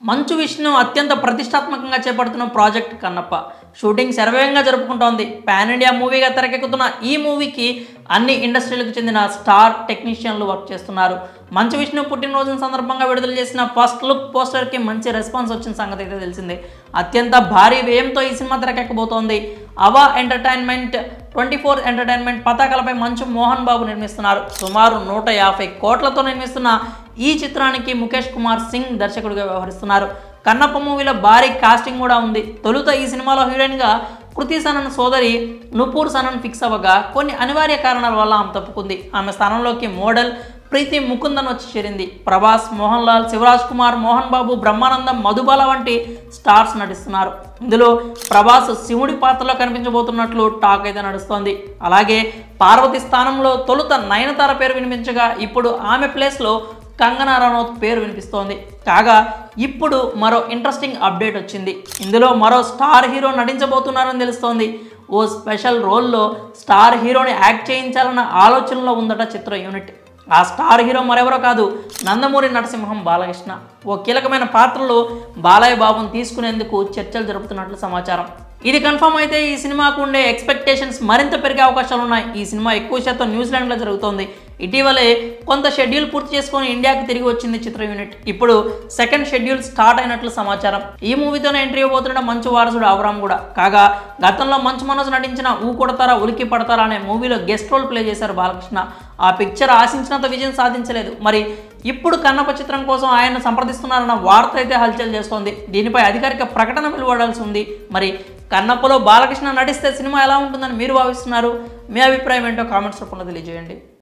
మంచు విష్ణు అత్యంత ప్రతిష్టాత్మకంగా చేపడుతున్న ప్రాజెక్ట్ కన్నప్ప షూటింగ్ శరవేగంగా జరుపుకుంటోంది పాన్ ఇండియా మూవీగా తెరకెక్కుతున్న ఈ మూవీకి అన్ని ఇండస్ట్రీలకు చెందిన స్టార్ టెక్నీషియన్లు వర్క్ చేస్తున్నారు మంచు విష్ణు పుట్టినరోజున సందర్భంగా విడుదల చేసిన ఫస్ట్ లుక్ పోస్టర్కి మంచి రెస్పాన్స్ వచ్చిన సంగతి అయితే తెలిసిందే అత్యంత భారీ వ్యయంతో ఈ సినిమా తెరకెక్కబోతోంది Ava entertainment twenty four entertainment పతాకాలపై మంచు మోహన్ బాబు నిర్మిస్తున్నారు సుమారు నూట యాభై కోట్లతో నిర్మిస్తున్న ఈ చిత్రానికి ముఖేష్ కుమార్ సింగ్ దర్శకుడిగా వ్యవహరిస్తున్నారు కన్నప్ప మూవీలో భారీ కాస్టింగ్ కూడా ఉంది తొలుత ఈ సినిమాలో హీరోయిన్గా కృతి సనన్ సోదరి నుపూర్ సనన్ ఫిక్స్ అవ్వగా కొన్ని అనివార్య కారణాల వల్ల ఆమె తప్పుకుంది ఆమె స్థానంలోకి మోడల్ ప్రీతి ముకుందన్ వచ్చి చేరింది ప్రభాస్ మోహన్ లాల్ శివరాజ్ కుమార్ మోహన్ బాబు బ్రహ్మానందం మధుబాల వంటి స్టార్స్ నటిస్తున్నారు ఇందులో ప్రభాస్ శివుడి పాత్రలో కనిపించబోతున్నట్లు టాక్ అయితే నడుస్తోంది అలాగే పార్వతి స్థానంలో తొలుత నయనతార పేరు వినిపించగా ఇప్పుడు ఆమె ప్లేస్లో కంగనా రనౌత్ పేరు వినిపిస్తోంది కాగా ఇప్పుడు మరో ఇంట్రెస్టింగ్ అప్డేట్ వచ్చింది ఇందులో మరో స్టార్ హీరో నటించబోతున్నారని తెలుస్తోంది ఓ స్పెషల్ రోల్లో స్టార్ హీరోని యాక్ట్ చేయించాలన్న ఆలోచనలో ఉందట చిత్ర యూనిట్ ఆ స్టార్ హీరో మరెవరో కాదు నందమూరి నరసింహం బాలకృష్ణ ఓ కీలకమైన పాత్రలో బాలయ్య బాబును తీసుకునేందుకు చర్చలు జరుపుతున్నట్లు సమాచారం ఇది కన్ఫర్మ్ అయితే ఈ సినిమాకు ఉండే ఎక్స్పెక్టేషన్స్ మరింత పెరిగే అవకాశాలు ఉన్నాయి ఈ సినిమా ఎక్కువ శాతం న్యూజిలాండ్లో జరుగుతోంది ఇటీవలే కొంత షెడ్యూల్ పూర్తి చేసుకొని ఇండియాకి తిరిగి వచ్చింది చిత్ర యూనిట్ ఇప్పుడు సెకండ్ షెడ్యూల్ స్టార్ట్ అయినట్లు సమాచారం ఈ మూవీతోనే ఎంట్రీ ఇవ్వబోతున్న మంచు వారసుడు అవరామ్ కూడా కాగా గతంలో మంచు మనోజ్ నటించిన ఊ కొడతారా ఉలికి పడతారా అనే మూవీలో గెస్ట్ రోల్ ప్లే చేశారు బాలకృష్ణ ఆ పిక్చర్ ఆశించినంత విజయం సాధించలేదు మరి ఇప్పుడు కన్నప్ప చిత్రం కోసం ఆయన సంప్రదిస్తున్నారన్న వార్త అయితే హల్చల్ చేస్తోంది దీనిపై అధికారిక ప్రకటన వెలువడాల్సి ఉంది మరి కన్నప్పలో బాలకృష్ణ నటిస్తే సినిమా ఎలా ఉంటుందని మీరు భావిస్తున్నారు మీ అభిప్రాయం ఏంటో కామెంట్స్ రూపంలో తెలియజేయండి